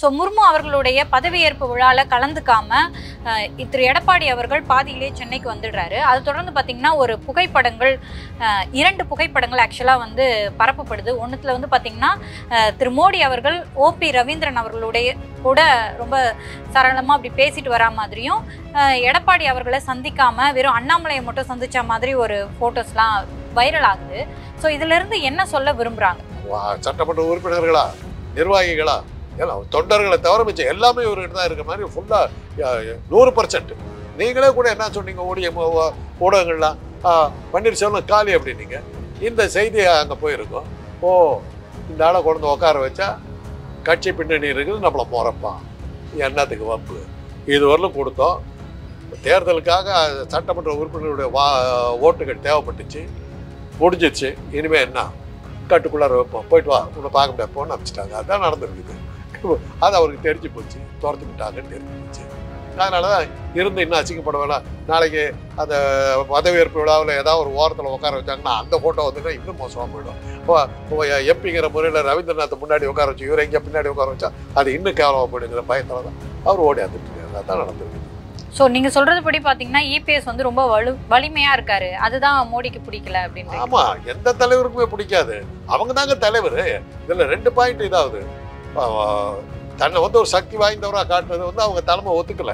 So Murmu அவர்களுடைய பதவியேற்பு விழாவில் கலந்துக்காம அஹ், திரு எடப்பாடி அவர்கள் பாதியிலே சென்னைக்கு வந்துடுறாரு அது தொடர்ந்து பார்த்தீங்கன்னா ஒரு புகைப்படங்கள் அஹ், இரண்டு புகைப்படங்கள் ஆக்சுவலாக வந்து பரப்பப்படுது ஒன்றுத்தில் வந்து பார்த்தீங்கன்னா அஹ், திரு மோடி அவர்கள் ஓபி ரவீந்திரன் அவர்களுடைய கூட ரொம்ப சரளமாக அப்படி பேசிட்டு வரா மாதிரியும் அஹ், எடப்பாடி அவர்களை சந்திக்காம வெறும் அண்ணாமலையை மட்டும் சந்திச்ச மாதிரி ஒரு ஃபோட்டோஸ்லாம் வைரல் ஆகுது ஸோ இதிலிருந்து என்ன சொல்ல விரும்புகிறாங்க வா- சட்டமன்ற உறுப்பினர்களா நிர்வாகிகளா எல்லாம் தொண்டர்களை தவிர மிச்சம் எல்லாமே இவர்கிட்ட தான் இருக்கிற மாதிரி ஃபுல்லாக நூறு பர்சன்ட் நீங்களே கூட என்ன சொன்னீங்க ஊடிய ம- ஊடகங்கள்லாம் ஆ, பன்னீர்செல்வம் காலி அப்படின்னீங்க இந்த செய்தி அங்கே போயிருக்கோம் ஓ இந்த ஆளை கொண்டு வந்து உட்கார வச்சா கட்சி பின்னணி இருக்குது நம்மளை முறப்பான் என்னத்துக்கு வம்பு இது வரலும் கொடுத்தோம் தேர்தலுக்காக சட்டமன்ற உறுப்பினருடைய வா ஓட்டுகள் தேவைப்பட்டுச்சு முடிஞ்சிச்சு இனிமே என்ன கட்டுக்குள்ளார வைப்போம் போயிட்டு வா உன்னை பார்க்க முடியாது போன்னு அனுப்பிச்சிட்டாங்க அதான் நடந்திருக்குது அது அவருக்கு தெரிஞ்சு போச்சு துரத்து விட்டாங்கன்னு தெரிஞ்சு போச்சு அதனால தான் இருந்து இன்னும் அசிங்கப்பட வேணாம் நாளைக்கு அந்த பதவியேற்பு விழாவில் ஏதாவது ஒரு ஓரத்தில் உட்கார வச்சாங்கன்னா அந்த ஃபோட்டோ வந்துன்னா இன்னும் மோசமாக போயிடும் எம்பிங்கிற முறையில் ரவீந்திரநாத் முன்னாடி உட்கார வச்சு இவரை எங்கேயா பின்னாடி உட்கார வச்சா அது இன்னும் கேவலமாக போயிடுங்கிற பயத்தில் தான் அவர் ஓடி வந்துட்டு இருக்காரு அதான் நடந்திருக்கு ஸோ நீங்க சொல்றது படி பாத்தீங்கன்னா இபிஎஸ் வந்து ரொம்ப வலு வலிமையா இருக்காரு அதுதான் மோடிக்கு பிடிக்கல அப்படின்னு ஆமா எந்த தலைவருக்குமே பிடிக்காது அவங்க தாங்க தலைவர் இதுல ரெண்டு பாயிண்ட் இதாகுது ஆ, தன்னை வந்து ஒரு சக்தி வாய்ந்தவரா காட்டுறது வந்து அவங்க தலைமை ஒத்துக்கல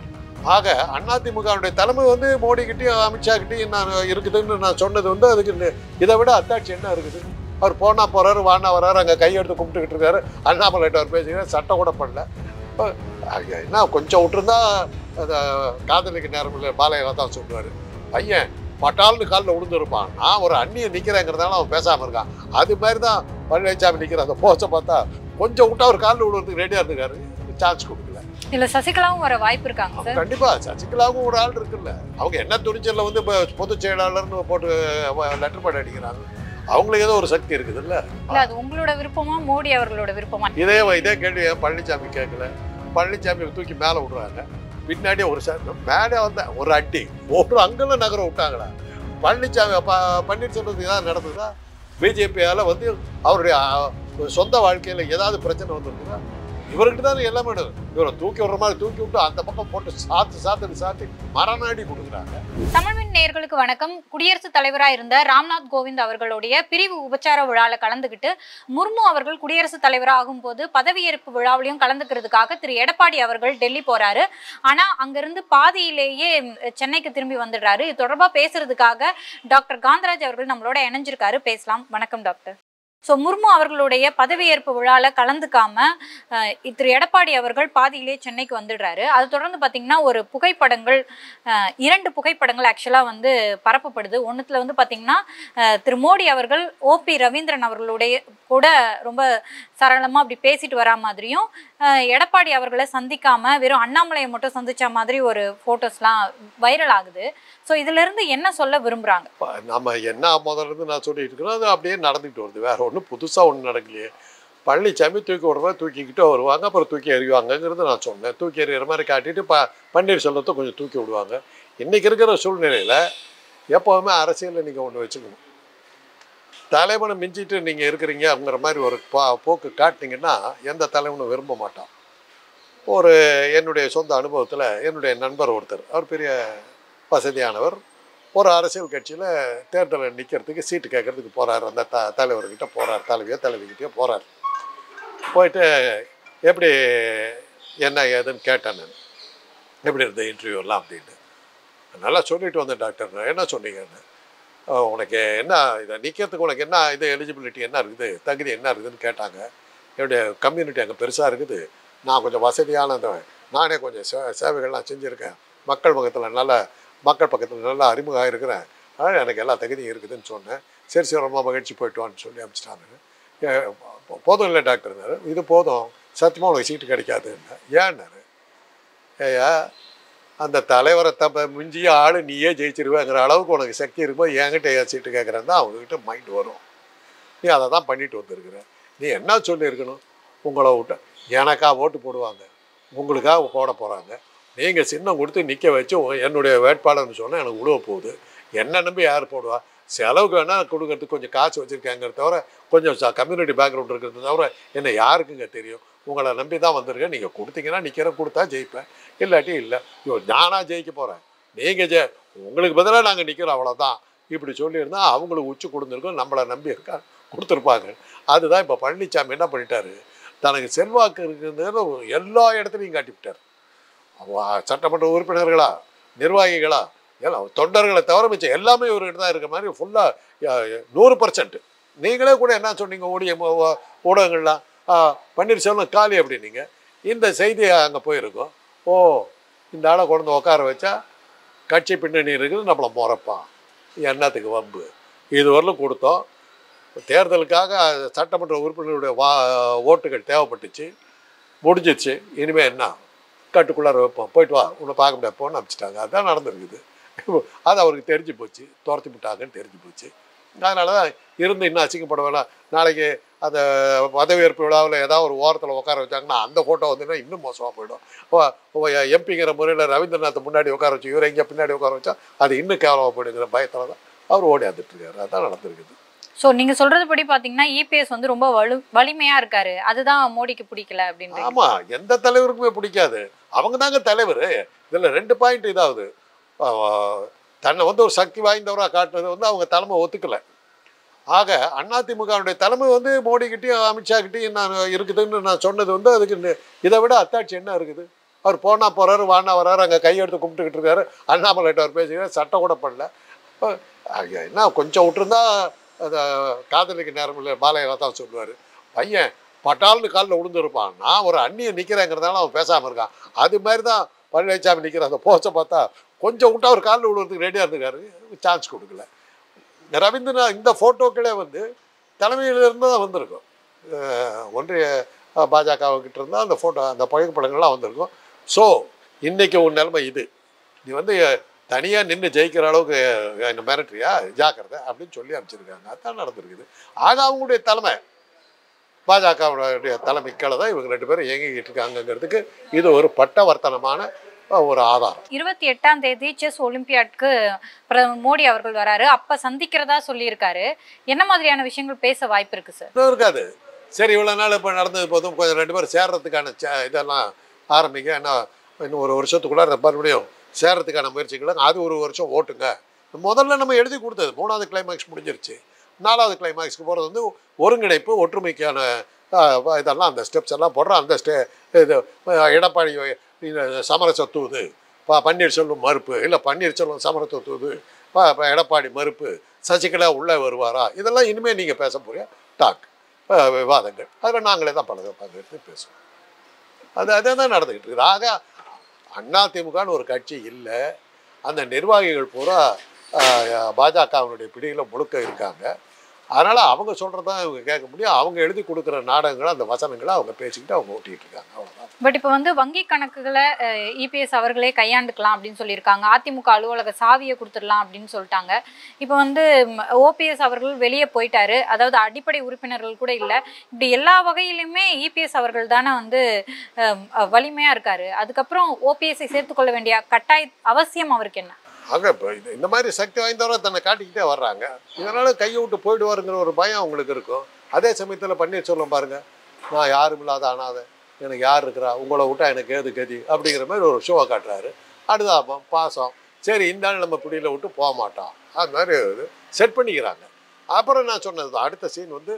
ஆக அதிமுகவுடைய தலைமை வந்து மோடி கிட்டயும் அமித்ஷா கிட்டயும் நான் இருக்குதுன்னு நான் சொன்னது வந்து அதுக்கு நி- இதை விட அத்தாட்சி என்ன இருக்குது அவர் போனா போறாரு வானா வர்றாரு அங்க கையெடுத்து கும்பிட்டுக்கிட்டு இருக்காரு அண்ணாமலைட்ட அவர் பேசுகிறார் சட்டம் கூட பண்ணல அஹ், ஐயா, என்ன கொஞ்சம் விட்டுருந்தா அதை காதலிக்கு நேரம் இல்லை பாலையா தான் சொல்லுவாரு பையன் பட்டால்னு காலில் விழுந்துருப்பான் நான் ஒரு அண்ணியை நிற்கிறேங்கிறதால அவன் பேசாமல் இருக்கான் அது மாதிரி தான் பழனிசாமி நிற்கிற அந்த போஸ்ட்டை பார்த்தா கொஞ்சம் விட்டா அவர் காலில் விழுறதுக்கு ரெடியாக இருக்காரு சான்ஸ் கொடுக்கல இல்ல சசிகலாவும் வர வாய்ப்பு இருக்காங்க சார் கண்டிப்பா சசிகலாவும் ஒரு ஆள் இருக்குல்ல அவங்க என்ன துணிச்சல்ல வந்து இப்போ பொதுச் செயலாளர்னு போட்டு லெட்டர் பேட் அடிக்கிறாங்க அவங்களுக்கு ஏதோ ஒரு சக்தி இருக்குதுல்ல இல்ல அது உங்களோட விருப்பமா மோடி அவர்களோட விருப்பமா இதே இதே கேள்வி ஏன் பழனிசாமி கேட்கல பழனிசாமி தூக்கி மேலே விடுறாங்க பின்னாடியே ஒரு சார் மேலே வந்த ஒரு அடி ஒரு அங்கெல்லாம் நகர விட்டாங்களா பழனிசாமி ப பன்னீர்செல்வத்துக்கு ஏதாவது நடந்ததா பிஜேபியால் வந்து அவருடைய அ, சொந்த வாழ்க்கையில் ஏதாவது பிரச்சனை வந்திருக்குதா இவர்கிட்ட தான் எல்லாமே நடக்குது. இவரை தூக்கி விடுற மாதிரி தூக்கி விட்டு அந்த பக்கம் போட்டு சாத்து சாத்துன்னு சாத்தி மரணாடி கொடுக்குறாங்க தமிழ்மின் நேயர்களுக்கு வணக்கம் குடியரசுத் தலைவரா இருந்த ராம்நாத் கோவிந்த் அவர்களுடைய பிரிவு உபச்சார விழால கலந்துக்கிட்டு முர்மு அவர்கள் குடியரசுத் தலைவரா ஆகும்போது பதவியேற்பு விழாவிலையும் கலந்துக்கிறதுக்காக திரு எடப்பாடி அவர்கள் டெல்லி போறாரு ஆனா அங்கிருந்து பாதியிலேயே ம், சென்னைக்கு திரும்பி வந்துடுறாரு இது தொடர்பா பேசுறதுக்காக டாக்டர் காந்தராஜ் அவர்கள் நம்மளோட இணைஞ்சிருக்காரு பேசலாம் வணக்கம் டாக்டர் ஸோ முர்மு அவர்களுடைய பதவியேற்பு விழால கலந்துக்காம அஹ், திரு எடப்பாடி அவர்கள் பாதியிலே சென்னைக்கு வந்துடுறாரு அது தொடர்ந்து பார்த்தீங்கன்னா ஒரு புகைப்படங்கள் அஹ், இரண்டு புகைப்படங்கள் ஆக்சுவலாக வந்து பரப்பப்படுது ஒன்றுத்தில் வந்து பார்த்தீங்கன்னா அஹ், திரு மோடி அவர்கள் ஓபி ரவீந்திரன் அவர்களுடைய கூட ரொம்ப சரளமாக அப்படி பேசிட்டு வரா மாதிரியும் அஹ், எடப்பாடி அவர்களை சந்திக்காம வெறும் அண்ணாமலையை மட்டும் சந்திச்ச மாதிரி ஒரு ஃபோட்டோஸ்லாம் வைரல் ஆகுது ஸோ இதிலிருந்து என்ன சொல்ல விரும்புகிறாங்க ப- நம்ம என்ன முதல்ல இருந்து நான் சொல்லிட்டு இருக்கிறோம் அது அப்படியே நடந்துக்கிட்டு வருது வேற ஒன்றும் புதுசாக ஒன்றும் நடக்கலையே பழனிசாமி தூக்கி விடுறதா தூக்கிக்கிட்டு வருவாங்க அப்புறம் தூக்கி எறிவாங்கங்கிறது நான் சொன்னேன் தூக்கி எறிகிற மாதிரி காட்டிட்டு ப பன்னீர்செல்வத்தை கொஞ்சம் தூக்கி விடுவாங்க இன்னைக்கு இருக்கிற சூழ்நிலையில் எப்போவுமே அரசியலில் நீங்கள் ஒன்று வச்சுக்கணும் தலைவனை மிஞ்சிட்டு நீங்கள் இருக்கிறீங்க அப்படிங்கிற மாதிரி ஒரு பா போக்கு காட்டினீங்கன்னா எந்த தலைவனும் விரும்ப மாட்டான் ஒரு என்னுடைய சொந்த அனுபவத்தில் என்னுடைய நண்பர் ஒருத்தர் அவர் பெரிய வசதியானவர் ஒரு அரசியல் கட்சியில் தேர்தலில் நிற்கிறதுக்கு சீட்டு கேட்கறதுக்கு போகிறார் அந்த த தலைவர்கிட்ட போகிறார் தலைவியோ தலைவிக்கிட்டே போகிறார் போயிட்டு எப்படி என்ன ஏதுன்னு கேட்டேன் நான் எப்படி இருந்த இன்டர்வியூலாம் அப்படின்ட்டு நல்லா சொல்லிட்டு வந்தேன் டாக்டர் நான் என்ன சொன்னீங்கன்னு "அஹ், உனக்கு என்ன இதை நிற்கிறதுக்கு உனக்கு என்ன இது எலிஜிபிலிட்டி என்ன இருக்குது தகுதி என்ன இருக்குதுன்னு கேட்டாங்க என்னுடைய கம்யூனிட்டி அங்கே பெருசாக இருக்குது நான் கொஞ்சம் வசதியானவன் நானே கொஞ்சம் சே சேவைகள்லாம் செஞ்சுருக்கேன் மக்கள் பக்கத்தில் நல்ல மக்கள் பக்கத்தில் நல்லா அறிமுகம் இருக்கிறேன் அதனால் எனக்கு எல்லா தகுதியும் இருக்குதுன்னு சொன்னேன் சரி சரி ரொம்ப மகிழ்ச்சி போயிட்டு வான்னு சொல்லி அனுப்பிச்சிட்டாங்க ஏ, போ- போதும் இல்லை டாக்டர்னாரு இது போதும் சத்தியமாக உனக்கு சீட்டு கிடைக்காதுன்னு ஏன்னாரு ஏயா அந்த தலைவரை தப்ப மிஞ்சிய ஆள் நீயே ஜெயிச்சிருவேங்கிற அளவுக்கு உனக்கு சக்தி இருக்கும்போது என்கிட்ட ஏன் சீட்டு கேட்குறேன் தான் அவங்ககிட்ட மைண்ட் வரும் நீ அதை தான் பண்ணிட்டு வந்திருக்கிற நீ என்ன சொல்லியிருக்கணும் உங்களை விட்ட எனக்கா ஓட்டு போடுவாங்க உங்களுக்காக போட போகிறாங்க நீங்கள் சின்னம் கொடுத்து நிற்க வச்சு உ- என்னுடைய வேட்பாளர்னு சொன்னால் எனக்கு உழுவ போகுது என்ன நம்பி யார் போடுவா செலவுக்கு வேணால் கொடுக்கறதுக்கு கொஞ்சம் காசு வச்சுருக்காங்கிறத தவிர கொஞ்சம் கம்யூனிட்டி பேக்ரவுண்ட் இருக்கிறது தவிர என்ன யாருக்குங்க தெரியும் உங்களை நம்பி தான் வந்திருக்கேன் நீங்கள் கொடுத்தீங்கன்னா நிற்கிறேன் கொடுத்தா ஜெயிப்பேன் இல்லாட்டி இல்லை ஐயோ நானாக ஜெயிக்க போகிறேன் நீங்கள் ஜெ உங்களுக்கு பதிலாக நாங்கள் நிற்கிறோம் அவ்வளோதான் இப்படி சொல்லியிருந்தா அவங்களுக்கு உச்சி கொடுத்துருக்கோம் நம்மளை நம்பி இருக்கா கொடுத்துருப்பாங்க அதுதான் இப்போ பழனிசாமி என்ன பண்ணிட்டாரு தனக்கு செல்வாக்கு இருக்குதுன்னு எல்லா இடத்துலையும் காட்டிவிட்டார் அவ- சட்டமன்ற உறுப்பினர்களா நிர்வாகிகளா எல்லாம் தொண்டர்களை தவிர மிச்சம் எல்லாமே இவர்கிட்ட தான் இருக்க மாதிரி ஃபுல்லாக நூறு பர்சன்ட் நீங்களே கூட என்ன சொன்னீங்க ஊடிய ஊடகங்கள்லாம் ஆ, பன்னீர்செல்வம் காலி அப்படின்னீங்க இந்த செய்தி அங்கே போயிருக்கோம் ஓ இந்த ஆளை கொண்டு வந்து உட்கார வச்சா கட்சி பின்னணி இருக்குது நம்மளை முறைப்பான் என்னத்துக்கு வம்பு இதுவரையிலும் கொடுத்தோம் தேர்தலுக்காக சட்டமன்ற உறுப்பினருடைய வா ஓட்டுகள் தேவைப்பட்டுச்சு முடிஞ்சிச்சு இனிமேல் என்ன கட்டுக்குள்ளார வைப்போம் போயிட்டு வா உன்னை பார்க்க முடியாது போன்னு அனுப்பிச்சிட்டாங்க அதான் நடந்திருக்குது அது அவருக்கு தெரிஞ்சு போச்சு துரத்தி விட்டாங்கன்னு தெரிஞ்சு போச்சு அதனால தான் இருந்து இன்னும் அசிங்கப்பட வேணாம் நாளைக்கு அந்த பதவியேற்பு விழாவில் ஏதாவது ஒரு ஓரத்தில் உட்கார வச்சாங்கன்னா அந்த ஃபோட்டோ வந்துன்னா இன்னும் மோசமாக போயிடும் எம்பிங்கிற முறையில் ரவீந்திரநாத் முன்னாடி உட்கார வச்சு இவரை எங்கே பின்னாடி உட்கார வச்சா அது இன்னும் கேவலமாக போயிடுங்கிற பயத்தில் தான் அவர் ஓடியாந்துட்டு இருக்காரு அதான் நடந்திருக்குது ஸோ நீங்க சொல்றது படி பாத்தீங்கன்னா இபிஎஸ் வந்து ரொம்ப வலு வலிமையா இருக்காரு அதுதான் மோடிக்கு பிடிக்கல அப்படின்றீங்க ஆமா எந்த தலைவருக்குமே பிடிக்காது அவங்க தாங்க தலைவர் இதுல ரெண்டு பாயிண்ட் இதாகுது ஆஹ் தன்னை வந்து ஒரு சக்தி வாய்ந்தவராக காட்டுறது வந்து அவங்க தலைமை ஒத்துக்கல ஆக அதிமுகவுடைய தலைமை வந்து மோடிக்கிட்டையும் அமித்ஷாக்கிட்டையும் நான் இருக்குதுன்னு நான் சொன்னது வந்து அதுக்கு நி- இதை விட அத்தாட்சி என்ன இருக்குது அவர் போனா போறாரு வானா வர்றாரு அங்கே கையெடுத்து கும்பிட்டுக்கிட்டு இருக்காரு அண்ணாமலைட்ட அவர் பேசுகிறார் சட்டம் கூட பண்ணல அஹ் ஐயா, என்ன கொஞ்சம் விட்டுருந்தா அதை காதலிக்கு நேரம் இல்லை பாலையா தான் சொல்லுவார் பையன் பட்டால்னு காலில் விழுந்துருப்பான் நான் ஒரு அண்ணியை நிற்கிறேங்கிறதால அவன் பேசாமல் இருக்கான் அது மாதிரி தான் பழனிசாமி நிற்கிற அந்த போஸ்ட்டை பார்த்தா கொஞ்சம் விட்டா அவர் காலில் விழுறதுக்கு ரெடியாக இருந்துக்காரு சான்ஸ் கொடுக்கல ரவீந்திரநாத் இந்த ஃபோட்டோக்களே வந்து தலைமையிலிருந்து தான் வந்திருக்கும் அஹ் ஒன்றிய அஹ், பாஜகவுக்கிட்ட இருந்தால் அந்த ஃபோட்டோ அந்த புகைப்படங்கள்லாம் வந்திருக்கும் ஸோ இன்னைக்கு உன் நிலைமை இது நீ வந்து தனியாக நின்று ஜெயிக்கிற அளவுக்கு அஹ், என்ன மிரட்டுறியா ஜாக்கிரதை அப்படின்னு சொல்லி அமைச்சிருக்காங்க அதான் நடந்திருக்குது ஆக அவங்களுடைய தலைமை பாஜகவுடைய தலைமைக்கால தான் இவங்க ரெண்டு பேரும் இயங்கிக்கிட்டு இருக்காங்கங்கிறதுக்கு இது ஒரு பட்டவர்த்தனமான அஹ், ஒரு ஆதாரம் இருபத்தி எட்டாம் தேதி செஸ் ஒலிம்பியாட்க்கு பிரதமர் மோடி அவர்கள் வராரு அப்ப சந்திக்கிறதா சொல்லியிருக்காரு என்ன மாதிரியான விஷயங்கள் பேச வாய்ப்பு இருக்கு சார் இன்னும் இருக்காது சரி இவ்வளோ நாள் இப்போ நடந்தது போதும் கொஞ்சம் ரெண்டு பேரும் சேர்றதுக்கான ச- இதெல்லாம் ஆரம்பிங்க என்ன இன்னும் ஒரு வருஷத்துக்குள்ள மறுபடியும் சேர்றதுக்கான முயற்சிகளை அது ஒரு வருஷம் ஓட்டுங்க முதல்ல நம்ம எழுதி கொடுத்தது மூணாவது கிளைமேக்ஸ் முடிஞ்சிருச்சு நாலாவது கிளைமேக்ஸ்க்கு போகிறது வந்து ஒருங்கிணைப்பு ஒற்றுமைக்கான ஆஹ், இதெல்லாம் அந்த ஸ்டெப்ஸ் எல்லாம் போடுறோம் அந்த ஸ்டே இது ஆஹ், எடப்பாடி இந்த சமரச தூது ப பன்னீர்செல்வம் மறுப்பு இல்லை பன்னீர்செல்வம் சமரச தூது ப ப- எடப்பாடி மறுப்பு சசிகலா உள்ளே வருவாரா இதெல்லாம் இனிமேல் நீங்கள் பேச போகிற டாக் அஹ் விவாதங்கள் அதில் நாங்களே தான் பல பங்கெடுத்து பேசுவோம் அது அதே தான் நடந்துக்கிட்டு இருக்குது ஆக அதிமுகன்னு ஒரு கட்சி இல்லை அந்த நிர்வாகிகள் பூரா அஹ், பாஜகவினுடைய பிடியில் முழுக்க இருக்காங்க அதனால் அவங்க சொல்கிறது தான் இவங்க கேட்க முடியும் அவங்க எழுதி கொடுக்குற நாடகங்களை அந்த வசனங்களை அவங்க பேசிக்கிட்டு அவங்க ஓட்டிகிட்டு இருக்காங்க அவ்வளோதான் பட் இப்போ வந்து வங்கி கணக்குகளை இபிஎஸ் அவர்களே கையாண்டுக்கலாம் அப்படின்னு சொல்லியிருக்காங்க அதிமுக அலுவலக சாவியை கொடுத்துடலாம் அப்படின்னு சொல்லிட்டாங்க இப்போ வந்து ஓபிஎஸ் அவர்கள் வெளியே போயிட்டாரு அதாவது அடிப்படை உறுப்பினர்கள் கூட இல்லை இப்படி எல்லா வகையிலுமே இபிஎஸ் அவர்கள் தானே வந்து அஹ், வலிமையா இருக்காரு அதுக்கப்புறம் ஓபிஎஸ்ஐ சேர்த்துக்கொள்ள வேண்டிய கட்டாய அவசியம் அவருக்கு என்ன அங்கே இப்போ இது இந்த மாதிரி சக்தி வாய்ந்தவரை தன்னை காட்டிக்கிட்டே வர்றாங்க இதனால் கையை விட்டு போயிடுவாருங்கிற ஒரு பயம் அவங்களுக்கு இருக்கும் அதே சமயத்தில் பன்னீர்செல்வம் பாருங்க நான் யாரும் இல்லாத அனாதை எனக்கு யார் இருக்கிறா உங்களை விட்டா எனக்கு ஏது கதி அப்படிங்கிற மாதிரி ஒரு ஷோவை காட்டுறாரு அனுதாபம் பாசம் சரி இந்த ஆள் நம்ம பிடியில் விட்டு போக மாட்டான் அது மாதிரி செட் பண்ணிக்கிறாங்க அப்புறம் நான் சொன்னது தான் அடுத்த சீன் வந்து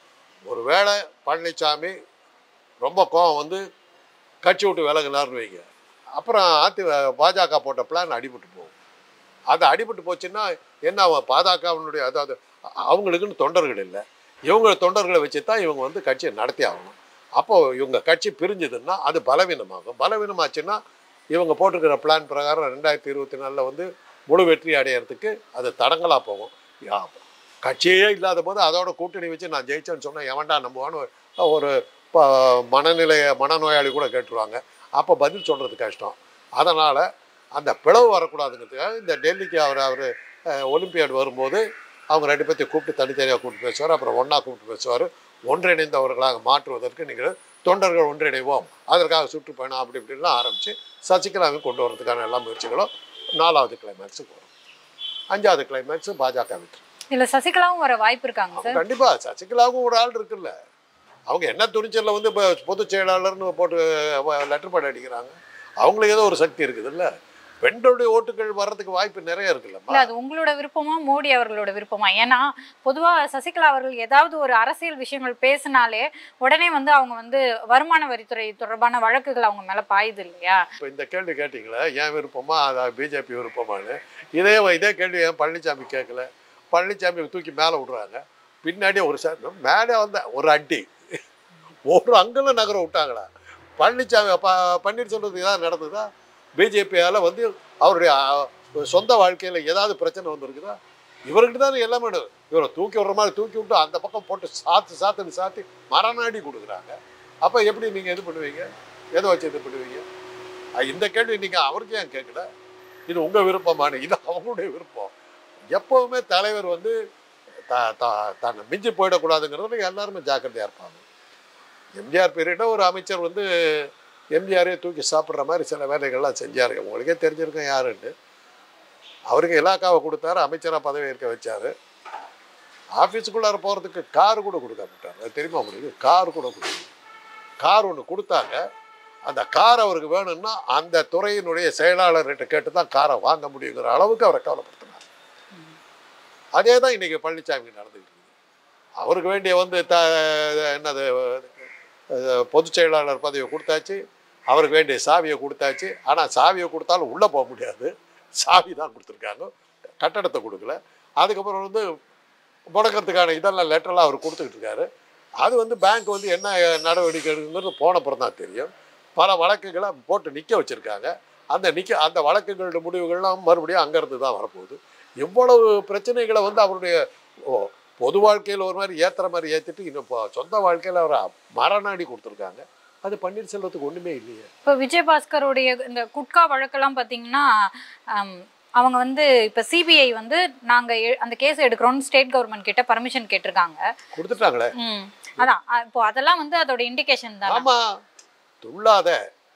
ஒரு வேளை பழனிசாமி ரொம்ப கோவம் வந்து கட்சி விட்டு விலகினார்னு வைங்க அப்புறம் அதி பாஜக போட்ட பிளான் அடிபட்டு போகும் அது அடிபட்டு போச்சுன்னா என்ன அவன் பாஜகவினுடைய அதாவது அ- அவங்களுக்குன்னு தொண்டர்கள் இல்லை இவங்க தொண்டர்களை வச்சு தான் இவங்க வந்து கட்சியை நடத்தி ஆகணும் அப்போ இவங்க கட்சி பிரிஞ்சுதுன்னா அது பலவீனமாகும் பலவீனமாச்சுன்னா இவங்க போட்டிருக்கிற பிளான் பிரகாரம் ரெண்டாயிரத்தி இருபத்தி நாலில் வந்து முழு வெற்றி அடையிறதுக்கு அது தடங்கலாக போகும் யா கட்சியே இல்லாத போது அதோட கூட்டணி வச்சு நான் ஜெயிச்சேன்னு சொன்னேன் எவன்டா நம்புவான்னு ஒரு ப மனநிலைய மனநோயாளி கூட கேட்டுருவாங்க அப்போ பதில் சொல்கிறது கஷ்டம் அதனால் அந்த பிளவு வரக்கூடாதுங்கிறதுக்காக இந்த டெல்லிக்கு அவர் அவர் ஒலிம்பியாட் வரும்போது அவங்க ரெண்டு பேர்த்தையும் கூப்பிட்டு தனித்தனியாக கூப்பிட்டு பேசுவார் அப்புறம் ஒன்றா கூப்பிட்டு பேசுவார் ஒன்றிணைந்தவர்களாக மாற்றுவதற்கு நீங்கள் தொண்டர்கள் ஒன்றிணைவோம் அதற்காக சுற்றுப்பயணம் அப்படி இப்படிலாம் ஆரம்பித்து சசிகலாவையும் கொண்டு வரதுக்கான எல்லா முயற்சிகளும் நாலாவது கிளைமேக்ஸுக்கு வரும் அஞ்சாவது கிளைமேக்ஸ் பாஜக வெற்றி இதுல சசிகலாவும் வர வாய்ப்பு இருக்காங்க சார் கண்டிப்பாக சசிகலாவுக்கும் ஒரு ஆள் இருக்குல்ல அவங்க என்ன துணிச்சலில் வந்து இப்போ பொதுச் செயலாளர்னு போட்டு லெட்டர் பேட் அடிக்கிறாங்க அவங்களுக்கு ஏதோ ஒரு சக்தி இருக்குதுல்ல பெண்களுடைய ஓட்டுகள் வர்றதுக்கு வாய்ப்பு நிறைய இருக்குல்லம்மா இல்ல அது உங்களோட விருப்பமா மோடி அவர்களோட விருப்பமா ஏன்னா பொதுவா சசிகலா அவர்கள் ஏதாவது ஒரு அரசியல் விஷயங்கள் பேசினாலே உடனே வந்து அவங்க வந்து வருமான வரித்துறை தொடர்பான வழக்குகள் அவங்க மேல பாயுது இல்லையா இப்போ இந்த கேள்வி கேட்டிங்களே ஏன் விருப்பமா அது பிஜேபி விருப்பமானு இதே இதே கேள்வி ஏன் பழனிசாமி கேட்கல பழனிசாமி தூக்கி மேலே விடுறாங்க பின்னாடியே ஒரு சார் மேலே வந்த ஒரு அடி ஒரு அங்கெல்லாம் நகர விட்டாங்களா பழனிசாமி ப பன்னீர்செல்வத்துக்கு ஏதாவது நடந்ததா பிஜேபியால் வந்து அவருடைய அ, சொந்த வாழ்க்கையில் ஏதாவது பிரச்சனை வந்திருக்குதா இவர்கிட்ட தான் எல்லாமே நடக்குது. இவரை தூக்கி விடுற மாதிரி தூக்கி விட்டு அந்த பக்கம் போட்டு சாத்து சாத்துன்னு சாத்தி மரணாடி கொடுக்குறாங்க அப்போ எப்படி நீங்கள் இது பண்ணுவீங்க எதை வச்சு இது பண்ணுவீங்க அஹ் இந்த கேள்வி நீங்கள் அவருக்கு ஏன் கேட்கல இது உங்கள் விருப்பமான இது அவங்களுடைய விருப்பம் எப்போவுமே தலைவர் வந்து த த- தன்னை மிஞ்சி போயிடக்கூடாதுங்கிறதுல எல்லாருமே ஜாக்கிரதையாக இருப்பாங்க எம்ஜிஆர் பீரியடில் ஒரு அமைச்சர் வந்து எம்ஜிஆரே தூக்கி சாப்பிட்ற மாதிரி சில வேலைகள்லாம் செஞ்சாரு உங்களுக்கே தெரிஞ்சிருக்கும் யாருன்னு அவருக்கு இலாக்காவை கொடுத்தாரு அமைச்சராக பதவி ஏற்க வச்சாரு ஆஃபீஸுக்குள்ளார போகிறதுக்கு கார் கூட கொடுக்க மாட்டார் அது தெரியுமா உங்களுக்கு கார் கூட கொடுக்க கார் ஒன்று கொடுத்தாங்க அந்த கார் அவருக்கு வேணும்னா அந்த துறையினுடைய செயலாளர்கிட்ட கேட்டு தான் காரை வாங்க முடியுங்கிற அளவுக்கு அவரை கவலைப்படுத்தினார் அதே தான் இன்னைக்கு பழனிசாமி நடந்துக்கிட்டு இருக்குது அவருக்கு வேண்டிய வந்து த என்னது அஹ், பொதுச் செயலாளர் பதவியை கொடுத்தாச்சு அவருக்கு வேண்டிய சாவியை கொடுத்தாச்சு ஆனால் சாவியை கொடுத்தாலும் உள்ளே போக முடியாது சாவி தான் கொடுத்துருக்காங்க கட்டடத்தை கொடுக்கல அதுக்கப்புறம் வந்து முடக்கிறதுக்கான இதெல்லாம் லெட்டர்லாம் அவர் கொடுத்துக்கிட்டு இருக்காரு அது வந்து பேங்க் வந்து என்ன நடவடிக்கை எடுக்குங்கிறது போனப்புறம் தான் தெரியும் பல வழக்குகளை போட்டு நிற்க வச்சுருக்காங்க அந்த நிற்க அந்த வழக்குகளோட முடிவுகள்லாம் மறுபடியும் அங்கேருந்து தான் வரப்போகுது இவ்வளவு பிரச்சனைகளை வந்து அவருடைய ஓ, பொது வாழ்க்கையில் ஒரு மாதிரி ஏற்றுற மாதிரி ஏற்றிட்டு இன்னும் இப்போ சொந்த வாழ்க்கையில் அவர் மரணாடி கொடுத்துருக்காங்க அது பன்னீர்செல்வத்துக்கு ஒன்றுமே இல்லையே இப்போ விஜயபாஸ்கருடைய இந்த குட்கா வழக்கெல்லாம் பார்த்தீங்கன்னா ஆம், அவங்க வந்து இப்போ சிபிஐ வந்து நாங்க எ- அந்த கேஸ் எடுக்கிறோம்னு ஸ்டேட் கவர்மெண்ட் கிட்ட பர்மிஷன் கேட்டிருக்காங்க கொடுத்துட்டாங்களே ம் அதான் அ- இப்போ அதெல்லாம் வந்து அதோட இண்டிகேஷன் தான் ஆமா துள்ளாத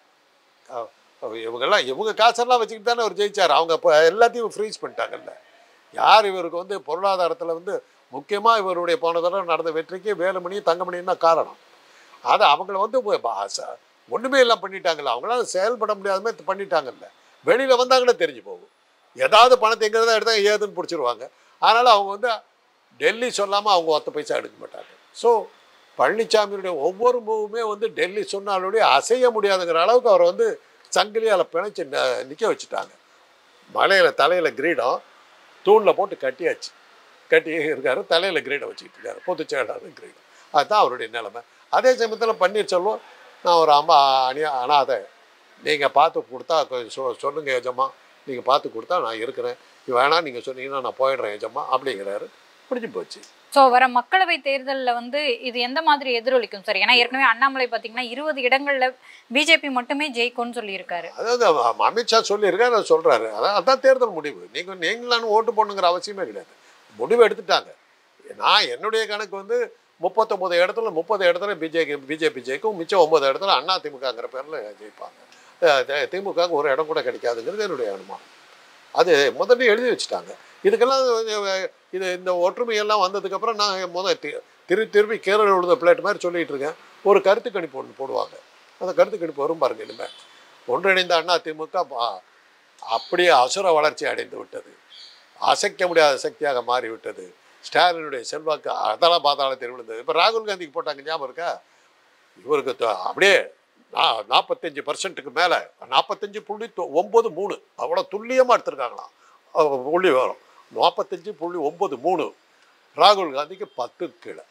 அஹ் அஹ் இவங்கெல்லாம் இவங்க காசெல்லாம் வச்சுக்கிட்டு தானே அவர் ஜெயிச்சார் அவங்க இப்போ எல்லாத்தையும் ஃப்ரீஸ் பண்ணிட்டாங்கல்ல யார் இவருக்கு வந்து பொருளாதாரத்தில் வந்து முக்கியமாக இவருடைய போன தடவை நடந்த வெற்றிக்கு வேலுமணியும் தங்கமணியும் தான் காரணம் அதை அவங்கள வந்து இப்ப ப- ச- ஒண்ணுமே எல்லாம் பண்ணிட்டாங்கல்ல அவங்களால செயல்பட முடியாத மாதிரி பண்ணிட்டாங்கல்ல வெளியில் வந்தாங்கன்னா தெரிஞ்சு போகும் ஏதாவது பணத்தை எங்கே தான் எடுத்தா ஏதுன்னு பிடிச்சிருவாங்க அதனால் அவங்க வந்து டெல்லி சொல்லாமல் அவங்க ஒத்த பைசா எடுக்க மாட்டாங்க ஸோ பழனிசாமியுடைய ஒவ்வொரு மூவுமே வந்து டெல்லி சொன்னாலுடைய அசைய முடியாதுங்கிற அளவுக்கு அவரை வந்து சங்கிலியால் பிணைச்சு ந- நிக்க வச்சுட்டாங்க மலையில் தலையில் கிரீடம் தூணில் போட்டு கட்டியாச்சு கட்டி இருக்காரு தலையில் கிரீடம் வச்சுக்கிட்டு இருக்காரு பொதுச் செயலாளர் கிரீடம் அதுதான் அவருடைய நிலைமை அதே சமயத்தில் பன்னீர்செல்வம் நான் ஒரு அம்மா அணியா அனாதை நீங்கள் பார்த்து கொடுத்தா கொஞ்சம் சொ சொல்லுங்கள் எஜமா நீங்கள் பார்த்து கொடுத்தா நான் இருக்கிறேன் வேணாம் நீங்கள் சொன்னீங்கன்னா நான் போயிடுறேன் எஜமா அப்படிங்கிறாரு பிடிச்சி போச்சு ஸோ வர மக்களவை தேர்தல்ல வந்து இது எந்த மாதிரி எதிரொலிக்கும் சார் ஏன்னா ஏற்கனவே அண்ணாமலை பார்த்தீங்கன்னா இருபது இடங்கள்ல பிஜேபி மட்டுமே ஜெயிக்கும்னு சொல்லியிருக்காரு அதாவது அ- அமித்ஷா சொல்லியிருக்காரு அதை சொல்கிறாரு அதான் அதான் தேர்தல் முடிவு நீங்கள் நீங்களான்னு ஓட்டு போடணுங்கிற அவசியமே கிடையாது முடிவு எடுத்துட்டாங்க நான் என்னுடைய கணக்கு வந்து முப்பத்தொம்பது இடத்துல முப்பது இடத்துல பிஜேபி பிஜேபி ஜெயிக்கும் மிச்சம் ஒன்பது இடத்துல அண்ணா திமுகங்கிற பேரில் ஜெயிப்பாங்க அஹ் தி- திமுகவுக்கு ஒரு இடம் கூட கிடைக்காதுங்கிறது என்னுடைய அனுமானம் அது முதல்ல எழுதி வச்சுட்டாங்க இதுக்கெல்லாம் வந்து, இது இந்த ஒற்றுமையெல்லாம் வந்ததுக்கப்புறம் நான் முதல் தி- திருப்பி திருப்பி கேரள உழுத பிளேட் மாதிரி சொல்லிட்டு இருக்கேன் ஒரு கருத்து கணிப்பு ஒன்று போடுவாங்க அந்த கருத்து கணிப்பு வரும் பாருங்க இனிமேல் ஒன்றிணைந்த அண்ணா திமுக பா- அப்படியே அசுர வளர்ச்சி அடைந்து விட்டது அசைக்க முடியாத சக்தியாக மாறிவிட்டது ஸ்டாலினுடைய செல்வாக்கு அதெல்லாம் பாதாளத்தில் விழுந்தது இப்போ ராகுல் காந்திக்கு போட்டாங்க ஞாபகம் இருக்கா இவருக்கு த- அப்படியே நா- நாற்பத்தஞ்சு பர்சன்ட்டுக்கு மேலே நாற்பத்தஞ்சு புள்ளி தொ- ஒம்பது மூணு அவ்வளோ துல்லியமாக எடுத்திருக்காங்களாம் அஹ் புள்ளி வரும் நாற்பத்தஞ்சு புள்ளி ஒம்பது மூணு ராகுல் காந்திக்கு பத்து கீழே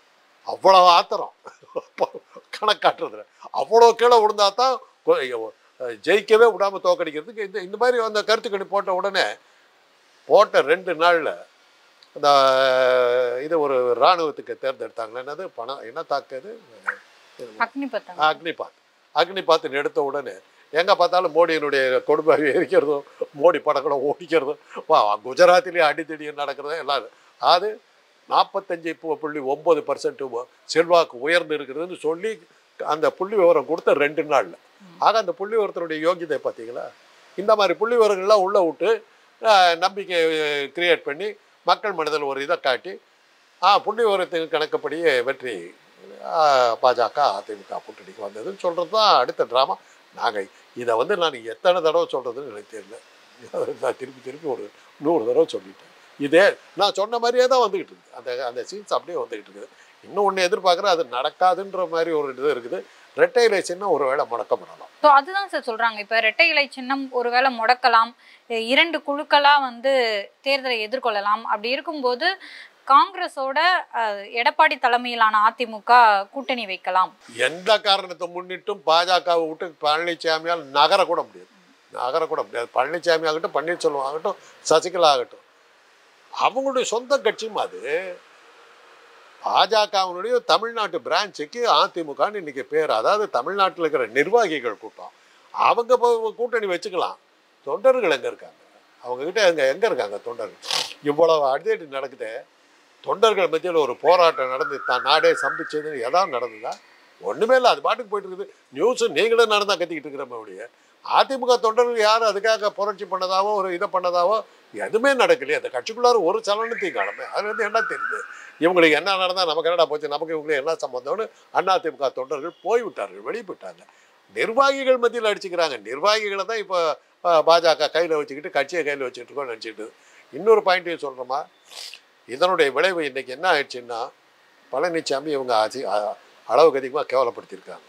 அவ்வளோ ஆத்திரம் கணக்காட்டுறதுல அவ்வளோ கீழே விழுந்தா தான் கொ- அஹ் ஜெயிக்கவே விடாமல் தோக்கடிக்கிறதுக்கு இந்த இந்த மாதிரி அந்த கருத்துக்கணி போட்ட உடனே போட்ட ரெண்டு நாளில் அந்த இது ஒரு இராணுவத்துக்கு தேர்ந்தெடுத்தாங்களே என்னது பணம் என்ன தாக்கு அது அக்னி பத்தம் அக்னிபாத் அக்னிபாத்துன்னு எடுத்த உடனே எங்கே பார்த்தாலும் மோடியினுடைய கொடுமை எரிக்கிறதும் மோடி படங்களை ஓடிக்கிறதும் வா குஜராத்திலேயே அடித்தடியும் நடக்கிறதும் எல்லாம் அது நாற்பத்தஞ்சு பு- புள்ளி ஒம்பது பர்சன்ட் செல்வாக்கு உயர்ந்து இருக்கிறதுன்னு சொல்லி அந்த புள்ளி விவரம் கொடுத்த ரெண்டு நாளில் ஆக அந்த புள்ளி விவரத்தினுடைய யோகியதை பார்த்தீங்களா இந்த மாதிரி புள்ளி விவரங்கள்லாம் உள்ளே விட்டு அஹ், நம்பிக்கை கிரியேட் பண்ணி மக்கள் மனதில் ஒரு இதை காட்டி ஆ புள்ளி விவரத்தின் கணக்குப்படியே வெற்றி ஆஹ், பாஜக அதிமுக கூட்டணிக்கு வந்ததுன்னு சொல்கிறது தான் அடுத்த ட்ராமா நாங்கள் இதை வந்து நான் எத்தனை தடவை சொல்கிறதுன்னு எனக்கு தெரியல நான் திருப்பி திருப்பி ஒரு நூறு தடவை சொல்லிட்டேன் இதே நான் சொன்ன மாதிரியே தான் வந்துக்கிட்டு இருக்குது அந்த அந்த சீன்ஸ் அப்படியே வந்துக்கிட்டு இருக்குது இன்னும் ஒன்று எதிர்பார்க்குறேன் அது நடக்காதுன்ற மாதிரி ஒரு இது இருக்குது ரெட்டை இலை சின்னம் ஒரு வேளை முடக்கப்படலாம் ஸோ அதுதான் சார் சொல்றாங்க இப்ப இரட்டை இலை சின்னம் ஒருவேளை முடக்கலாம் இ- இரண்டு குழுக்களா வந்து தேர்தலை எதிர்கொள்ளலாம் அப்படி இருக்கும்போது காங்கிரஸோட அஹ், எடப்பாடி தலைமையிலான அதிமுக கூட்டணி வைக்கலாம் எந்த காரணத்தை முன்னிட்டும் பாஜகவை விட்டு பழனிசாமியால் நகரக்கூட முடியாது நகரக்கூட முடியாது பழனிசாமி ஆகட்டும் பன்னீர்செல்வம் ஆகட்டும் சசிகலா ஆகட்டும் அவங்களுடைய சொந்த கட்சியும் அது பாஜகவினுடைய தமிழ்நாட்டு பிரான்ச்சுக்கு அதிமுகன்னு இன்னைக்கு பேர் அதாவது தமிழ்நாட்டில் இருக்கிற நிர்வாகிகள் கூட்டம் அவங்க இப்போ கூட்டணி வச்சுக்கலாம் தொண்டர்கள் எங்கே இருக்காங்க அவங்க கிட்ட எங்க எங்கே இருக்காங்க தொண்டர்கள் இவ்வளவு அடிதடி நடக்குதே தொண்டர்கள் மத்தியில் ஒரு போராட்டம் நடந்து தான் நாடே சம்பிச்சதுன்னு ஏதாவது நடந்ததா ஒண்ணுமே இல்லை அது பாட்டுக்கு போயிட்டு இருக்குது நியூஸ் நீங்களும் நடந்தா கத்திக்கிட்டு இருக்கிற ஒழிய அதிமுக தொண்டர்கள் யாரும் அதுக்காக புரட்சி பண்ணதாவோ ஒரு இதை பண்ணதாவோ எதுவுமே நடக்கலையே அந்த கட்சிக்குள்ளார ஒரு சலனத்தையும் காணுமே அதுல இருந்து என்ன தெரியுது இவங்களுக்கு என்ன நடந்தா நமக்கு என்னடா போச்சு நமக்கு இவங்களுக்கு என்ன சம்பந்தம்னு அதிமுக தொண்டர்கள் போய்விட்டார்கள் வெளியே போயிட்டாங்க நிர்வாகிகள் மத்தியில் அடிச்சுக்கிறாங்க நிர்வாகிகளை தான் இப்போ பாஜக கையில் வச்சுக்கிட்டு கட்சியை கையில் வச்சுக்கிட்டு இருக்கோம்னு நினச்சிட்டு இன்னொரு பாயிண்ட்டையும் சொல்கிறோமா இதனுடைய விளைவு இன்னைக்கு என்ன ஆயிடுச்சுன்னா பழனிசாமி இவங்க அதி அ- அளவுக்கு அதிகமாக கேவலப்படுத்தியிருக்காங்க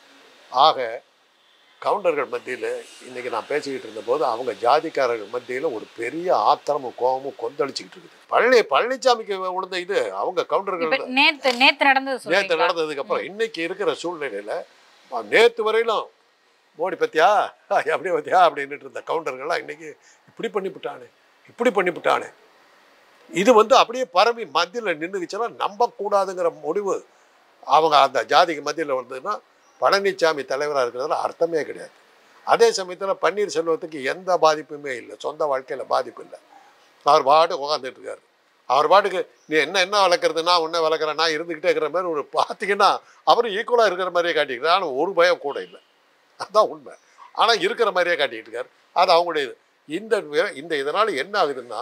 ஆக கவுண்டர்கள் மத்தியில் இன்னைக்கு நான் பேசிக்கிட்டு இருந்தபோது அவங்க ஜாதிக்காரர்கள் மத்தியில் ஒரு பெரிய ஆத்திரமும் கோபமும் கொந்தளிச்சுக்கிட்டு இருக்குது பழனி பழனிசாமிக்கு விழுந்த இது அவங்க இப்ப கவுண்டர்கள் நேத்து நேத்து நடந்தது நேற்று சொல்றீங்களா? நடந்ததுக்கு அப்புறம் இன்னைக்கு இருக்கிற சூழ்நிலையில நேற்று வரையிலும் மோடி பத்தியா எப்படி பத்தியா அப்படின்னுட்டு இருந்த கவுண்டர்கள்லாம் இன்னைக்கு இப்படி பண்ணிவிட்டானே இப்படி பண்ணிவிட்டானே இது வந்து அப்படியே பரவி மத்தியில் நின்றுச்சுன்னா நம்பக்கூடாதுங்கிற முடிவு அவங்க அந்த ஜாதிக்கு மத்தியில் வந்ததுன்னா பழனிசாமி தலைவராக இருக்கிறதுல அர்த்தமே கிடையாது அதே சமயத்தில் பன்னீர்செல்வத்துக்கு எந்த பாதிப்புமே இல்லை சொந்த வாழ்க்கையில் பாதிப்பு இல்லை அவர் பாட்டுக்கு உட்காந்துட்டு இருக்காரு அவர் பாட்டுக்கு நீ என்ன என்ன வளர்க்குறது நான் உன்ன வளர்க்குறேன் நான் இருந்துக்கிட்டே இருக்கிற மாதிரி ஒரு பார்த்தீங்கன்னா அவரும் ஈக்குவலாக இருக்கிற மாதிரியே காட்டிக்கிறார் ஆனால் ஒரு பயம் கூட இல்லை அதுதான் உண்மை ஆனால் இருக்கிற மாதிரியே காட்டிக்கிட்டு இருக்காரு அது அவங்களுடைய இது இந்த வி- இந்த இதனால் என்ன ஆகுதுன்னா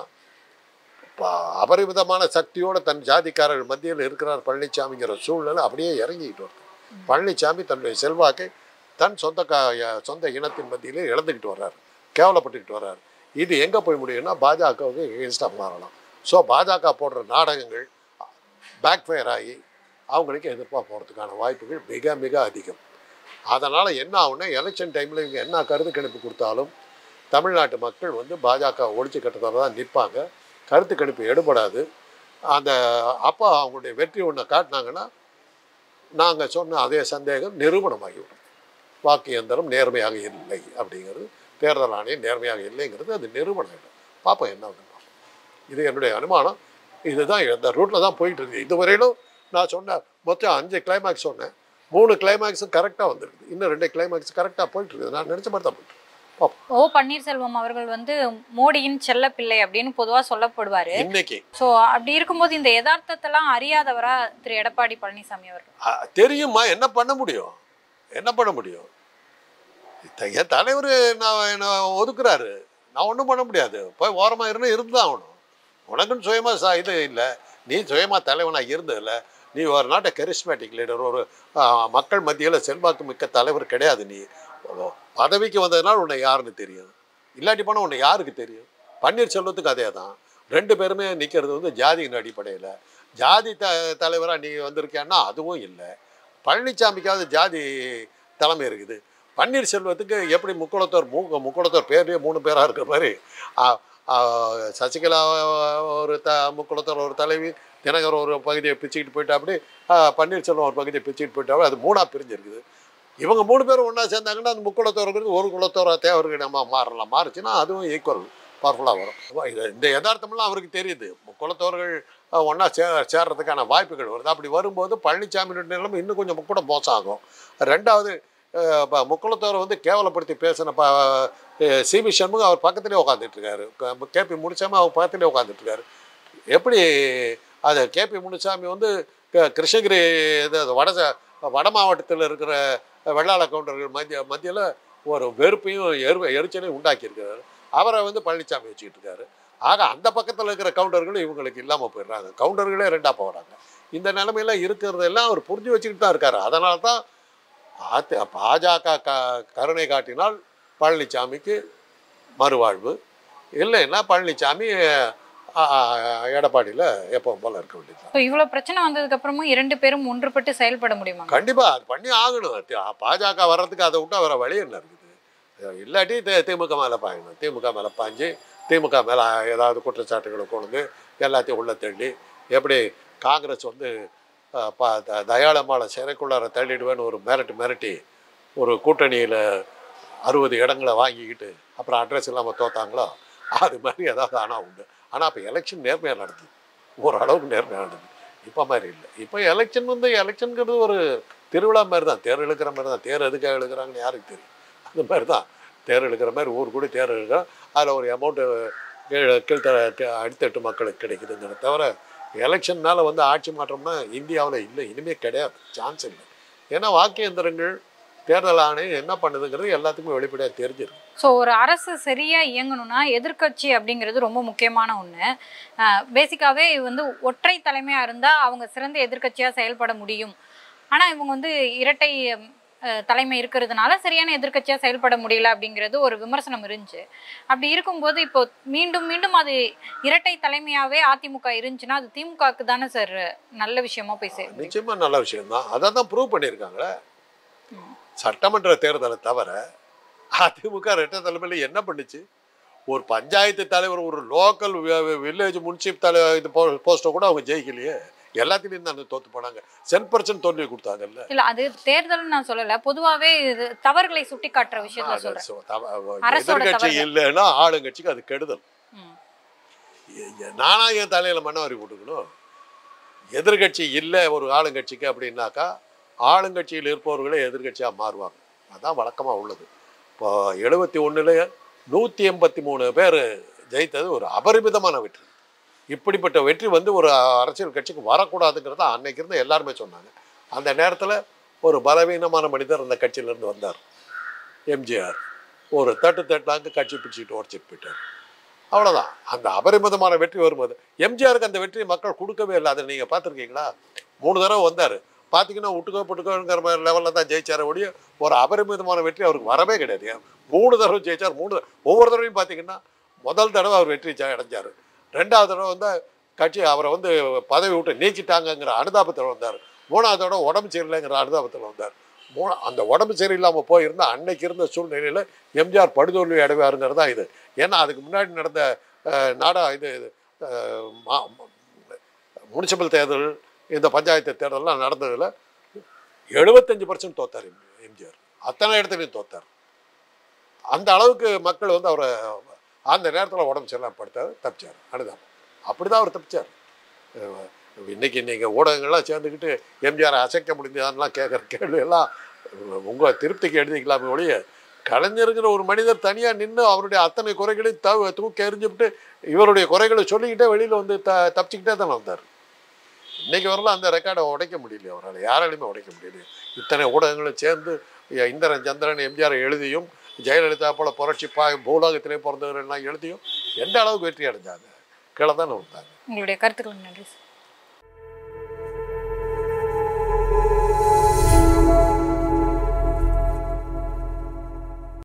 ப- அபரிமிதமான சக்தியோட தன் ஜாதிக்காரர்கள் மத்தியில் இருக்கிறார் பழனிசாமிங்கிற சூழ்நிலை அப்படியே இறங்கிக்கிட்டு வருது பழனிசாமி தன்னுடைய செல்வாக்கை தன் சொந்த க சொந்த இனத்தின் மத்தியிலே இழந்துக்கிட்டு வர்றாரு கேவலப்பட்டுக்கிட்டு வர்றாரு இது எங்கே போய் முடியும்னா பாஜகவுக்கு எகென்ஸ்டாக மாறலாம் ஸோ பாஜக போடுற நாடகங்கள் பேக் ஃபயர் ஆகி அவங்களுக்கு எதிர்ப்பாக போகிறதுக்கான வாய்ப்புகள் மிக மிக அதிகம் அதனால் என்ன ஆகும்னா எலெக்ஷன் டைமில் இவங்க என்ன கருத்து கணிப்பு கொடுத்தாலும் தமிழ்நாட்டு மக்கள் வந்து பாஜக ஒழிச்சு கட்டுறதால தான் நிற்பாங்க கருத்து கணிப்பு எடுபடாது அந்த அப்போ அவங்களுடைய வெற்றி ஒன்றை காட்டினாங்கன்னா நாங்கள் சொன்ன அதே சந்தேகம் நிரூபணமாகிவிடும் வாக்கு இயந்திரம் நேர்மையாக இல்லை அப்படிங்கிறது தேர்தல் ஆணையம் நேர்மையாக இல்லைங்கிறது அது நிரூபணம் ஆகிடும் பார்ப்போம் என்ன ஆகுதுன்னு பார்ப்போம். இது என்னுடைய அனுமானம் இதுதான் இந்த ரூட்டில் தான் போயிட்டு இருக்கு இதுவரையிலும் நான் சொன்ன மொத்தம் அஞ்சு கிளைமேக்ஸ் சொன்னேன் மூணு கிளைமேக்ஸும் கரெக்டாக வந்திருக்குது இன்னும் ரெண்டு கிளைமேக்ஸ் கரெக்டாக போயிட்டு இருக்குது நான் நினச்ச மாதிரி தான் போயிட்டு இருக்கு. பார்ப்போம் ஓ பன்னீர்செல்வம் அவர்கள் வந்து மோடியின் செல்ல பிள்ளை அப்படின்னு பொதுவா சொல்லப்படுவாரு இன்னைக்கு சோ அப்படி இருக்கும்போது இந்த யதார்த்தத்தெல்லாம் அறியாதவரா திரு எடப்பாடி பழனிசாமி அவர்கள் அ, தெரியுமா என்ன பண்ண முடியும் என்ன பண்ண முடியும் இத்த- என் தலைவர் நான் என்ன ஒதுக்குறாரு நான் ஒன்றும் பண்ண முடியாது போய் ஓரமாக இருந்து இருந்தால் ஆகணும் உனக்குன்னு சுயமாக சா இது இல்லை நீ சுயமாக தலைவனாக இருந்ததில்ல நீ ஒரு நாட்டை கரிஸ்மேட்டிக் லீடர் ஒரு ஆ, மக்கள் மத்தியில் செல்வாக்கு மிக்க தலைவர் கிடையாது நீ பதவிக்கு வந்ததுனால உன்னை யாருன்னு தெரியும் இல்லாட்டி போனால் உன்னை யாருக்கு தெரியும் பன்னீர்செல்வத்துக்கு அதே தான் ரெண்டு பேருமே நிற்கிறது வந்து ஜாதியின் அடிப்படையில் ஜாதி த தலைவராக நீ வந்திருக்கியான்னா அதுவும் இல்லை பழனிசாமிக்காவது ஜாதி தலைமை இருக்குது பன்னீர்செல்வத்துக்கு எப்படி முக்குளத்தோர் மூ முக்குளத்தோர் பேர்லேயே மூணு பேராக இருக்கிற மாதிரி ஆ, ஆ, சசிகலா ஒரு த முக்குளத்தோர் ஒரு தலைவி தினகர் ஒரு பகுதியை பிச்சுக்கிட்டு போயிட்டா அப்படி ஆ, பன்னீர்செல்வம் ஒரு பகுதியை பிச்சுக்கிட்டு போயிட்டா அது மூணாக பிரிஞ்சிருக்குது இவங்க மூணு பேரும் ஒன்றா சேர்ந்தாங்கன்னா அந்த முக்குளத்தோருக்கு ஒரு குலத்தோர தேவருக்கு நம்ம மாறலாம் மாறுச்சுன்னா அதுவும் ஈக்குவல் பவர்ஃபுல்லாக வரும் அப்ப இது இந்த யதார்த்தமெல்லாம் அவருக்கு தெரியுது முக்குளத்தோர்கள் ஒன்றா சே சேர்றதுக்கான வாய்ப்புகள் வருது அப்படி வரும்போது பழனிசாமியோட நிலைமை இன்னும் கொஞ்சம் கூட மோசம் ஆகும் ரெண்டாவது அஹ், ப- முக்குளத்தோரை வந்து கேவலப்படுத்தி பேசின ப சிபி சண்முகம் அவர் பக்கத்துலேயே உட்காந்துட்டு இருக்காரு கேபி முனிசாமி அவர் பக்கத்துலேயே உட்காந்துட்டு இருக்காரு எப்படி அது கேபி முனுசாமி வந்து க- கிருஷ்ணகிரி இது அது வட ச- வட மாவட்டத்தில் இருக்கிற வெள்ளாள கவுண்டர்கள் மத்திய மத்தியில் ஒரு வெறுப்பையும் எரு எரிச்சலையும் உண்டாக்கியிருக்கிறாரு அவரை வந்து பழனிசாமி வச்சுக்கிட்டு இருக்காரு ஆக அந்த பக்கத்தில் இருக்கிற கவுண்டர்களும் இவங்களுக்கு இல்லாமல் போயிடுறாங்க கவுண்டர்களே ரெண்டாக போகிறாங்க இந்த நிலைமையில இருக்கிறதெல்லாம் அவர் புரிஞ்சு வச்சுக்கிட்டு தான் இருக்காரு அதனால தான் அதி பாஜக க கருணை காட்டினால் பழனிசாமிக்கு மறுவாழ்வு இல்லைன்னா பழனிசாமி ஆ, ஆ, எடப்பாடியில் எப்பவும் போல இருக்க வேண்டியது இப்போ இவ்வளவு பிரச்சனை வந்ததுக்கு அப்புறமும் இரண்டு பேரும் ஒன்றுபட்டு செயல்பட முடியுமா கண்டிப்பா அது பண்ணி ஆகணும் தி- பாஜக வர்றதுக்கு அதை விட்டா வேற வழி என்ன இருக்குது இல்லாட்டி தி- திமுக மேலே பாயணும் திமுக மேலே பாஞ்சு திமுக மேலே ஏதாவது குற்றச்சாட்டுகளை கொண்டு எல்லாத்தையும் உள்ள தள்ளி எப்படி காங்கிரஸ் வந்து அஹ், ப த- தயாளம்மாளை சிறைக்குள்ளார தள்ளிடுவேன்னு ஒரு மிரட்டு மிரட்டி ஒரு கூட்டணியில் அறுபது இடங்களை வாங்கிக்கிட்டு அப்புறம் அட்ரஸ் இல்லாமல் தோத்தாங்களோ அது மாதிரி ஏதாவது ஆனால் உண்டு ஆனால் அப்போ எலெக்ஷன் நேர்மையாக நடக்குது ஓரளவுக்கு நேர்மையாக நடக்குது இப்போ மாதிரி இல்லை இப்போ எலெக்ஷன் வந்து எலெக்ஷனுங்கிறது ஒரு திருவிழா மாதிரி தான் தேர் இழுக்கிற மாதிரி தான் தேர் எதுக்காக இழுக்கிறாங்கன்னு யாருக்கு தெரியும் அந்த மாதிரி தான் தேர் இழுக்கிற மாதிரி ஊர் கூட தேர் இழுக்கிறோம் அதில் ஒரு அமௌண்ட்டு கீழே கீழ்த்த அடித்தட்டு மக்களுக்கு கிடைக்குதுங்கிற தவிர எலெக்ஷன்னால வந்து ஆட்சி மாற்றம்னா இந்தியாவில் இல்லை இனிமேல் கிடையாது சான்ஸ் இல்லை ஏன்னா வாக்கு எந்திரங்கள் தேர்தல் ஆணையம் என்ன பண்ணுதுங்கிறது எல்லாத்துக்குமே வெளிப்படையாக தெரிஞ்சிருக்கு ஸோ ஒரு அரசு சரியா இயங்கணும்னா எதிர்க்கட்சி அப்படிங்கிறது ரொம்ப முக்கியமான ஒன்று பேசிக்காவே வந்து ஒற்றை தலைமையா இருந்தா அவங்க சிறந்த எதிர்க்கட்சியா செயல்பட முடியும் ஆனா இவங்க வந்து இரட்டை அஹ், தலைமை இருக்கிறதுனால சரியான எதிர்க்கட்சியா செயல்பட முடியல அப்படிங்கிறது ஒரு விமர்சனம் இருந்துச்சு அப்படி இருக்கும்போது இப்போ மீண்டும் மீண்டும் அது இரட்டை தலைமையாவே அதிமுக இருந்துச்சுன்னா அது திமுகவுக்கு தானே சார் நல்ல விஷயமா போய் சேரும் நிச்சயமா நல்ல விஷயம்தான் அதை தான் ப்ரூவ் பண்ணியிருக்காங்களே ம். சட்டமன்ற தேர்தலை தவிர அதிமுக ரெட்டை தலைமையில் என்ன பண்ணுச்சு ஒரு பஞ்சாயத்து தலைவர் ஒரு லோக்கல் வில்லேஜ் முன்சிப் தலை இது போஸ்ட்டை கூட அவங்க ஜெயிக்கலையே எல்லாத்துலேயும் தான் தோத்து போனாங்க சென் பர்சன்ட் தோல்வி கொடுத்தாங்கல்ல இல்ல அது தேர்தல் நான் சொல்லல பொதுவாவே இது தவறுகளை சுட்டி காட்டுற விஷயத்த அது சொல்றேன் சு- தவ- அரசோட எதிர்க்கட்சி தவறுகள். இல்லைன்னா ஆளுங்கட்சிக்கு அது கெடுதல் ம். எ- எ- நானா என் தலையில மண்ணவாரி போட்டுக்கணும் எதிர்கட்சி இல்லை ஒரு ஆளுங்கட்சிக்கு அப்படின்னாக்கா ஆளுங்கட்சியில் இருப்பவர்களே எதிர்கட்சியாக மாறுவாங்க அதான் வழக்கமாக உள்ளது இப்போ எழுபத்தி ஒன்றில் நூற்றி எண்பத்தி மூணு பேர் ஜெயித்தது ஒரு அபரிமிதமான வெற்றி இப்படிப்பட்ட வெற்றி வந்து ஒரு அரசியல் கட்சிக்கு வரக்கூடாதுங்கிறத அன்னைக்கு இருந்து எல்லாருமே சொன்னாங்க அந்த நேரத்தில் ஒரு பலவீனமான மனிதர் அந்த கட்சியிலேருந்து வந்தார் எம்ஜிஆர் ஒரு தட்டு தட்டாங்க கட்சி பிடிச்சிட்டு உடச்சிட்டு போயிட்டார் அவ்வளோதான் அந்த அபரிமிதமான வெற்றி வரும்போது எம்ஜிஆருக்கு அந்த வெற்றியை மக்கள் கொடுக்கவே இல்லை அதை நீங்கள் பார்த்துருக்கீங்களா மூணு தடவை வந்தார் பார்த்தீங்கன்னா விட்டுக்கோ புட்டுக்கோங்கிற மாதிரி லெவலில் தான் ஜெயிச்சார ஒழிய ஒரு அபரிமிதமான வெற்றி அவருக்கு வரவே கிடையாது ஏன் மூணு தடவை ஜெயிச்சார் மூணு ஒவ்வொரு தடவையும் பார்த்தீங்கன்னா முதல் தடவை அவர் வெற்றி ஜெ- அடைஞ்சார் ரெண்டாவது தடவை வந்து கட்சி அவரை வந்து பதவி விட்டு நீக்கிட்டாங்கங்கிற அனுதாபத்தில் வந்தார் மூணாவது தடவை உடம்பு சரியில்லைங்கிற அனுதாபத்தில் வந்தார் மூணு அந்த உடம்பு சரியில்லாமல் போயிருந்தா அன்னைக்கு இருந்த சூழ்நிலையில் எம்ஜிஆர் படுதோல்வி அடைவாருங்கிறது தான் இது ஏன்னா அதுக்கு முன்னாடி நடந்த அஹ், நாடா இது முனிசிபல் தேர்தல் இந்த பஞ்சாயத்து தேர்தல்லாம் நடந்ததில் எழுபத்தஞ்சு பர்சன்ட் தோத்தார் எம்- எம்ஜிஆர் அத்தனை இடத்துலையும் தோத்தார் அந்த அளவுக்கு மக்கள் வந்து அவரை அந்த நேரத்தில் உடம்பு சரியில்லாம படுத்தார் தப்பிச்சார் அனுதாபம் அப்படி தான் அவர் தப்பிச்சார் அஹ், இன்னைக்கு நீங்கள் ஊடகங்கள்லாம் சேர்ந்துக்கிட்டு எம்ஜிஆர் அசைக்க முடிஞ்சதான்லாம் கேட்குற கேள்வியெல்லாம் உங்கள் திருப்திக்கு எழுதிக்கலாமே ஒழிய கலைஞருங்கிற ஒரு மனிதர் தனியாக நின்று அவருடைய அத்தனை குறைகளையும் த தூக்கி எறிஞ்சுவிட்டு இவருடைய குறைகளை சொல்லிக்கிட்டே வெளியில் வந்து த தப்பிச்சுக்கிட்டே தானே வந்தார் இன்னைக்கு வரலாம் அந்த ரெக்கார்டை உடைக்க முடியல அவரால் யாராலையுமே உடைக்க முடியல இத்தனை ஊடகங்களும் சேர்ந்து ஐயா, இந்திரன் சந்திரன் எம்ஜிஆர் எழுதியும் ஜெயலலிதா போல புரட்சி பா பூலோகத்திலே பிறந்தவர்கள்லாம் எழுதியும் எந்த அளவுக்கு வெற்றி அடைஞ்சாங்க கீழே தானே வந்தாங்க உங்களுடைய கருத்துக்கள் நன்றி சார்